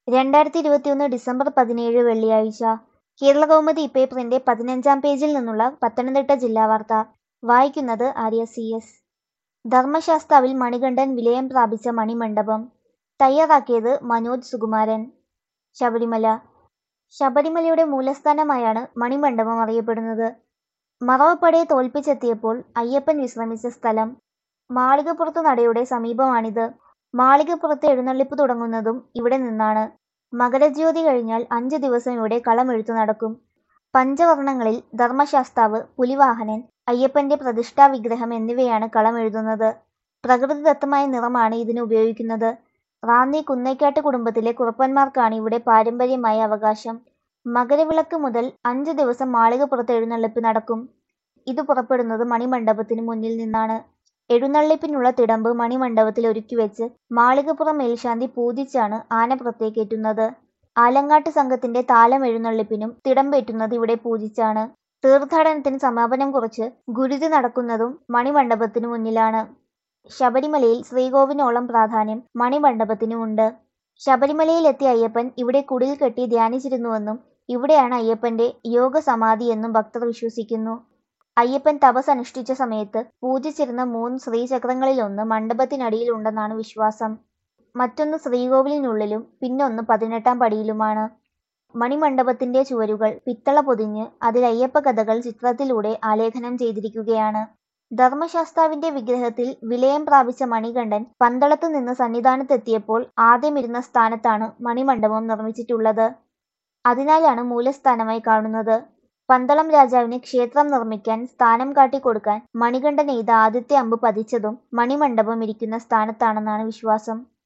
രണ്ടായിരത്തി ഇരുപത്തിയൊന്ന് ഡിസംബർ പതിനേഴ് വെള്ളിയാഴ്ച കേരളകൗമുദി പേപ്പറിന്റെ പതിനഞ്ചാം പേജിൽ നിന്നുള്ള പത്തനംതിട്ട ജില്ലാ വാർത്ത വായിക്കുന്നത് ആര്യ സി എസ് ധർമ്മശാസ്താവിൽ മണികണ്ഠൻ വിലയം പ്രാപിച്ച മണിമണ്ഡപം തയ്യാറാക്കിയത് മനോജ് സുകുമാരൻ ശബരിമല ശബരിമലയുടെ മൂലസ്ഥാനമായാണ് മണിമണ്ഡപം അറിയപ്പെടുന്നത് മറവപ്പടയെ തോൽപ്പിച്ചെത്തിയപ്പോൾ അയ്യപ്പൻ വിശ്രമിച്ച സ്ഥലം മാളികപ്പുറത്ത് നടയുടെ സമീപമാണിത് മാളികപ്പുറത്ത് എഴുന്നള്ളിപ്പ് തുടങ്ങുന്നതും ഇവിടെ നിന്നാണ് മകരജ്യോതി കഴിഞ്ഞാൽ അഞ്ചു ദിവസം ഇവിടെ കളമെഴുത്തു നടക്കും പഞ്ചവർണ്ണങ്ങളിൽ ധർമ്മശാസ്താവ് പുലിവാഹനൻ അയ്യപ്പന്റെ പ്രതിഷ്ഠാ വിഗ്രഹം എന്നിവയാണ് കളമെഴുതുന്നത് പ്രകൃതിദത്തമായ നിറമാണ് ഇതിന് ഉപയോഗിക്കുന്നത് റാന്നി കുന്നേക്കാട്ട് കുടുംബത്തിലെ കുറുപ്പന്മാർക്കാണ് ഇവിടെ പാരമ്പര്യമായ അവകാശം മകരവിളക്ക് മുതൽ അഞ്ചു ദിവസം മാളികപ്പുറത്ത് എഴുന്നള്ളിപ്പ് നടക്കും ഇത് പുറപ്പെടുന്നത് മണിമണ്ഡപത്തിന് മുന്നിൽ നിന്നാണ് എഴുന്നള്ളിപ്പിനുള്ള തിടമ്പ് മണിമണ്ഡപത്തിൽ ഒരുക്കിവെച്ച് മാളികപ്പുറം മേൽശാന്തി പൂജിച്ചാണ് ആന പുറത്തേക്കേറ്റുന്നത് ആലങ്ങാട്ട് സംഘത്തിന്റെ താലം എഴുന്നള്ളിപ്പിനും തിടമ്പേറ്റുന്നത് ഇവിടെ പൂജിച്ചാണ് തീർത്ഥാടനത്തിന് സമാപനം കുറിച്ച് ഗുരുതി നടക്കുന്നതും മണിമണ്ഡപത്തിനു മുന്നിലാണ് ശബരിമലയിൽ ശ്രീകോവിനോളം പ്രാധാന്യം മണിമണ്ഡപത്തിനുമുണ്ട് ശബരിമലയിലെത്തിയ അയ്യപ്പൻ ഇവിടെ കുടിൽ കെട്ടി ധ്യാനിച്ചിരുന്നുവെന്നും ഇവിടെയാണ് അയ്യപ്പന്റെ യോഗസമാധി എന്നും ഭക്തർ വിശ്വസിക്കുന്നു അയ്യപ്പൻ തപസ് അനുഷ്ഠിച്ച സമയത്ത് പൂജിച്ചിരുന്ന മൂന്ന് ശ്രീചക്രങ്ങളിലൊന്ന് മണ്ഡപത്തിനടിയിലുണ്ടെന്നാണ് വിശ്വാസം മറ്റൊന്ന് ശ്രീകോവിലിനുള്ളിലും പിന്നൊന്ന് പതിനെട്ടാം പടിയിലുമാണ് മണിമണ്ഡപത്തിന്റെ ചുവരുകൾ പിത്തള പൊതിഞ്ഞ് അതിൽ അയ്യപ്പ കഥകൾ ചിത്രത്തിലൂടെ ആലേഖനം ചെയ്തിരിക്കുകയാണ് ധർമ്മശാസ്താവിന്റെ വിഗ്രഹത്തിൽ വിലയം പ്രാപിച്ച മണികണ്ഠൻ പന്തളത്ത് നിന്ന് സന്നിധാനത്തെത്തിയപ്പോൾ ആദ്യമിരുന്ന സ്ഥാനത്താണ് മണിമണ്ഡപം നിർമ്മിച്ചിട്ടുള്ളത് അതിനാലാണ് മൂലസ്ഥാനമായി കാണുന്നത് പന്തളം രാജാവിന് ക്ഷേത്രം നിർമ്മിക്കാൻ സ്ഥാനം കാട്ടിക്കൊടുക്കാൻ മണികണ്ഠൻ എയ്ത ആദ്യത്തെ അമ്പ് പതിച്ചതും മണിമണ്ഡപം ഇരിക്കുന്ന സ്ഥാനത്താണെന്നാണ് വിശ്വാസം